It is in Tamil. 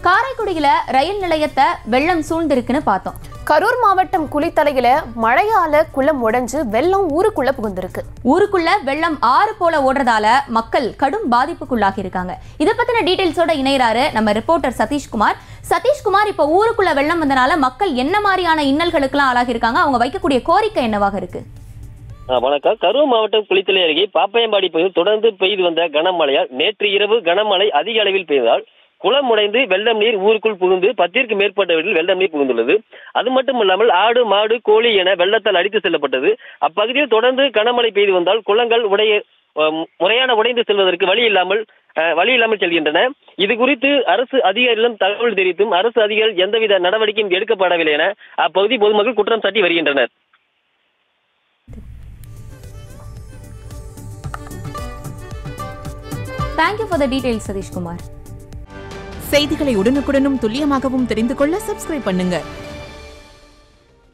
காரைக்குடியில ரயில் நிலையத்தை வெள்ளம் சூழ்ந்திருக்குன்னு பார்த்தோம் கரூர் மாவட்டம் குளித்தலையில மழையால குளம் உடைஞ்சு வெள்ளம் ஊருக்குள்ள புகுந்திருக்கு ஊருக்குள்ள வெள்ளம் ஆறு போல ஓடுறதால மக்கள் கடும் பாதிப்புக்குள்ளாகி இருக்காங்க இதை பத்தின டீடைல்ஸோட இணையறாரு நம்ம ரிப்போர்ட்டர் சதீஷ்குமார் சதீஷ்குமார் இப்ப ஊருக்குள்ள வெள்ளம் வந்தனால மக்கள் என்ன மாதிரியான இன்னல்களுக்கெல்லாம் ஆளாகி இருக்காங்க அவங்க வைக்கக்கூடிய கோரிக்கை என்னவாக இருக்கு ஆ, வணக்கம் கரூர் மாவட்டம் குளித்தலை அருகே பாப்பையம்பாடி பகுதியில் தொடர்ந்து பெய்து வந்த கனமழையால் நேற்று இரவு கனமழை அதிக அளவில் பெய்ததால் குளம் உடைந்து வெள்ளம் நீர் ஊருக்குள் புகுந்து பத்திற்கு மேற்பட்ட வீட்டில் வெள்ளம் நீர் புகுந்துள்ளது அது மட்டும் இல்லாமல் ஆடு மாடு கோழி என வெள்ளத்தால் அடித்து செல்லப்பட்டது அப்பகுதியில் தொடர்ந்து கனமழை பெய்து வந்தால் குளங்கள் உடைய அஹ், முறையான உடைந்து செல்வதற்கு வழி இல்லாமல் அஹ், வழி இல்லாமல் செல்கின்றன இது குறித்து அரசு அதிகாரிகளும் தகவல் தெரிவித்தும் அரசு அதிகாரிகள் எந்தவித நடவடிக்கையும் எடுக்கப்படவில்லை என அப்பகுதி பொதுமக்கள் குற்றம் சாட்டி வருகின்றனர் thank you for the details Satishkumar செய்திகளை உடனுக்குடனும் துல்லியமாகவும் தெரிந்து கொள்ள சப்ஸ்கிரைப் பண்ணுங்க